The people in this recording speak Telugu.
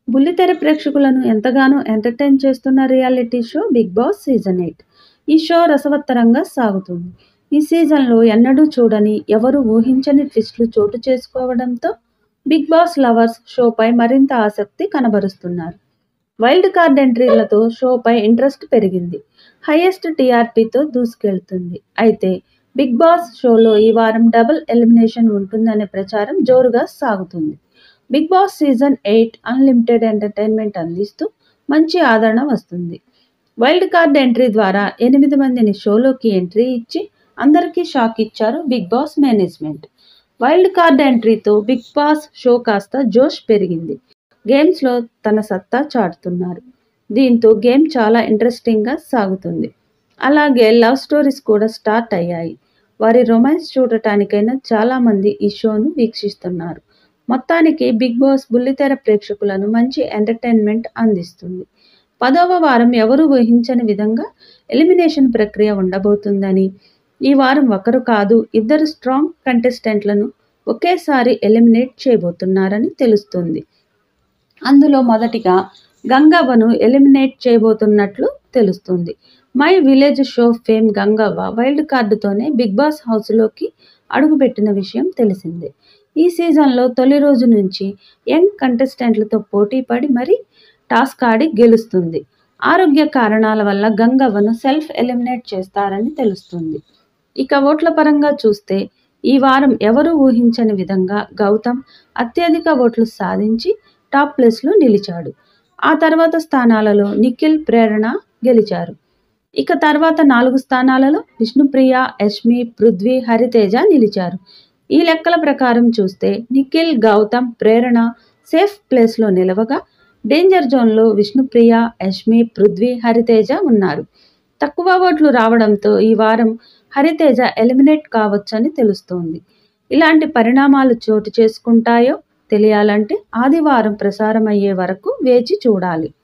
బుల్లితెర ప్రేక్షకులను ఎంతగానో ఎంటర్టైన్ చేస్తున్న reality show Bigg Boss season eight ఈ షో రసవత్తరంగా సాగుతుంది ఈ సీజన్లో ఎన్నడూ చూడని ఎవరు ఊహించని ట్విస్టులు చోటు చేసుకోవడంతో బిగ్ బాస్ లవర్స్ షోపై మరింత ఆసక్తి కనబరుస్తున్నారు వైల్డ్ కార్డ్ ఎంట్రీలతో షోపై ఇంట్రెస్ట్ పెరిగింది హైయెస్ట్ టీఆర్పీతో దూసుకెళ్తుంది అయితే బిగ్ బాస్ షోలో ఈ వారం డబుల్ ఎలిమినేషన్ ఉంటుందనే ప్రచారం జోరుగా సాగుతుంది Bigg Boss season eight unlimited entertainment అందిస్తూ మంచి ఆదరణ వస్తుంది వైల్డ్ కార్డ్ ఎంట్రీ ద్వారా ఎనిమిది మందిని షోలోకి ఎంట్రీ ఇచ్చి అందరికీ షాక్ ఇచ్చారు Bigg Boss management wild card ఎంట్రీతో బిగ్ బాస్ షో కాస్త జోష్ పెరిగింది గేమ్స్లో తన సత్తా చాటుతున్నారు దీంతో గేమ్ చాలా ఇంట్రెస్టింగ్గా సాగుతుంది అలాగే లవ్ స్టోరీస్ కూడా స్టార్ట్ అయ్యాయి వారి రొమాన్స్ చూడటానికైనా చాలామంది ఈ షోను వీక్షిస్తున్నారు మొత్తానికి బిగ్ బాస్ బుల్లితెర ప్రేక్షకులను మంచి ఎంటర్టైన్మెంట్ అందిస్తుంది పదవ వారం ఎవరు ఊహించని విధంగా ఎలిమినేషన్ ప్రక్రియ ఉండబోతుందని ఈ వారం ఒకరు కాదు ఇద్దరు స్ట్రాంగ్ కంటెస్టెంట్లను ఒకేసారి ఎలిమినేట్ చేయబోతున్నారని తెలుస్తుంది అందులో మొదటిగా గంగవ్వను ఎలిమినేట్ చేయబోతున్నట్లు తెలుస్తుంది my village show fame Gangavva wild కార్డుతోనే బిగ్ బాస్ హౌస్లోకి అడుగుపెట్టిన విషయం తెలిసిందే ఈ సీజన్లో తొలి రోజు నుంచి యంగ్ కంటెస్టెంట్లతో పోటీ పడి మరీ టాస్క్ ఆడి గెలుస్తుంది ఆరోగ్య కారణాల వల్ల గంగవ్వను సెల్ఫ్ ఎలిమినేట్ చేస్తారని తెలుస్తుంది ఇక ఓట్ల పరంగా చూస్తే ఈ వారం ఎవరు ఊహించని విధంగా గౌతమ్ అత్యధిక ఓట్లు సాధించి టాప్ ప్లేస్లో నిలిచాడు ఆ తర్వాత స్థానాలలో నిఖిల్ ప్రేరణ గెలిచారు ఇక తర్వాత నాలుగు స్థానాలలో విష్ణుప్రియ యష్మి పృథ్వీ హరితేజ నిలిచారు ఈ లెక్కల ప్రకారం చూస్తే నిఖిల్ గౌతమ్ ప్రేరణ సేఫ్ ప్లేస్లో నిలవగా డేంజర్ జోన్లో విష్ణుప్రియ యష్మి పృథ్వీ హరితేజ ఉన్నారు తక్కువ ఓట్లు రావడంతో ఈ వారం హరితేజ ఎలిమినేట్ కావచ్చని తెలుస్తోంది ఇలాంటి పరిణామాలు చోటు చేసుకుంటాయో తెలియాలంటే ఆదివారం ప్రసారమయ్యే వరకు వేచి చూడాలి